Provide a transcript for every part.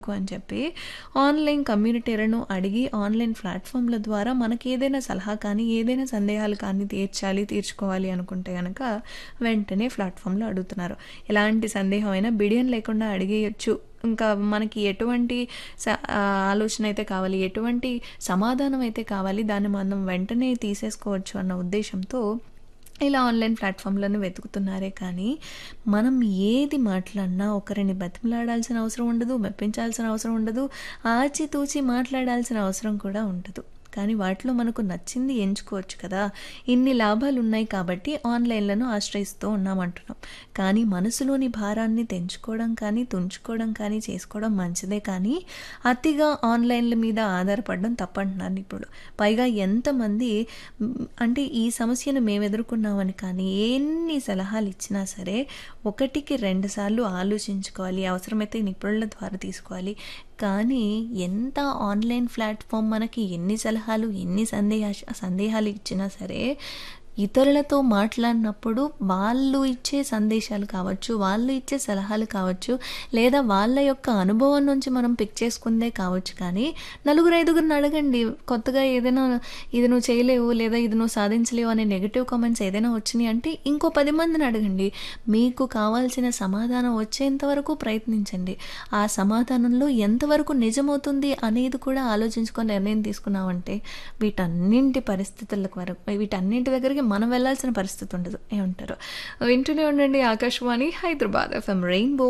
అని చెప్పి ఆన్‌లైన్ కమ్యూనిటీలను అడిగి ఆన్‌లైన్ ప్లాట్‌ఫామ్‌ల ద్వారా మనకేదైనా సలహా కానీ, ఏదైనా సందేహాలు కానీ తీర్చాలి, తీర్చుకోవాలి అనుకుంటే గనక వెంటనే ప్లాట్‌ఫామ్‌లో అడుగుతున్నారు. ఎలాంటి సందేహం అయినా బిడియం లేకుండా అడిగేయొచ్చు. ఇంకా మనకి ఎటువంటి స ఆహ్, ఆలోచన అయితే కావాలి, ఎటువంటి సమాధానం అయితే కావాలి, దాన్ని మనం వెంటనే తీసేసుకోవచ్చు అన్న ఉద్దేశ్యంతో ఇలా ఆన్‌లైన్ ప్లాట్‌ఫామ్‌లను వెతుకుతున్నారే కానీ, మనం ఏది మాట్లాడినా ఒకరిని బతిమిలాడాల్సిన అవసరం ఉండదు, మెప్పించాల్సిన అవసరం ఉండదు, ఆచితూచి మాట్లాడాల్సిన అవసరం కూడా ఉండదు. కానీ వాటిలో మనకు నచ్చింది ఎంచుకోవచ్చు కదా! ఇన్ని లాభాలున్నాయి కాబట్టి ఆన్‌లైన్‌లను ఆశ్రయిస్తూ ఉన్నామంటున్నాం. కానీ మనసులోని భారాన్ని తెంచుకోవడం కానీ, తుంచుకోవడం కానీ చేసుకోవడం మంచిదే కానీ, అతిగా ఆన్‌లైన్‌ల మీద ఆధారపడడం తప్పంటున్నారు నిపుణులు. పైగా ఎంతమంది హ్మ్, అంటే ఈ సమస్యను మేము ఎదుర్కొన్నామని కానీ, ఎన్ని సలహాలు ఇచ్చినా సరే, ఒకటికి రెండు సార్లు ఆలోచించుకోవాలి. అవసరమైతే నిపుణుల ద్వారా తీసుకోవాలి. కానీ ఎంత ఆన్‌లైన్ ప్లాట్‌ఫామ్ మనకి ఎన్ని సలహాలు, ఎన్ని సందేహాష్ సందేహాలు ఇచ్చినా సరే, ఇతరులతో మాట్లాడినప్పుడు వాళ్ళు ఇచ్చే సందేశాలు కావచ్చు, వాళ్ళు ఇచ్చే సలహాలు కావచ్చు, లేదా వాళ్ళ యొక్క అనుభవం నుంచి మనం పిక్ చేసుకుందే కావచ్చు కానీ, నలుగురు ఐదుగురిని అడగండి. కొత్తగా ఏదైనా ఇది నువ్వు చేయలేవు, లేదా ఇది నువ్వు సాధించలేవు అనే నెగెటివ్ కామెంట్స్ ఏదైనా వచ్చినాయి అంటే, ఇంకో 10 మందిని అడగండి. మీకు కావాల్సిన సమాధానం వచ్చేంత వరకు ప్రయత్నించండి. ఆ సమాధానంలో ఎంతవరకు నిజమవుతుంది అనేది కూడా ఆలోచించుకొని నిర్ణయం తీసుకున్నామంటే, వీటన్నింటి పరిస్థితులకు వరకు వీటన్నింటి దగ్గరికి మనం వెళ్ళాల్సిన పరిస్థితి ఉండదు. ఏమంటారు? వింటూనే ఉండండి ఆకాశవాణి హైదరాబాద్ ఎఫ్ఎం రెయిన్బో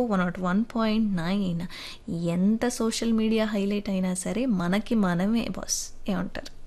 101.9 ఎంత సోషల్ మీడియా హైలైట్ అయినా సరే, మనకి మనమే బాస్. ఏమంటారు?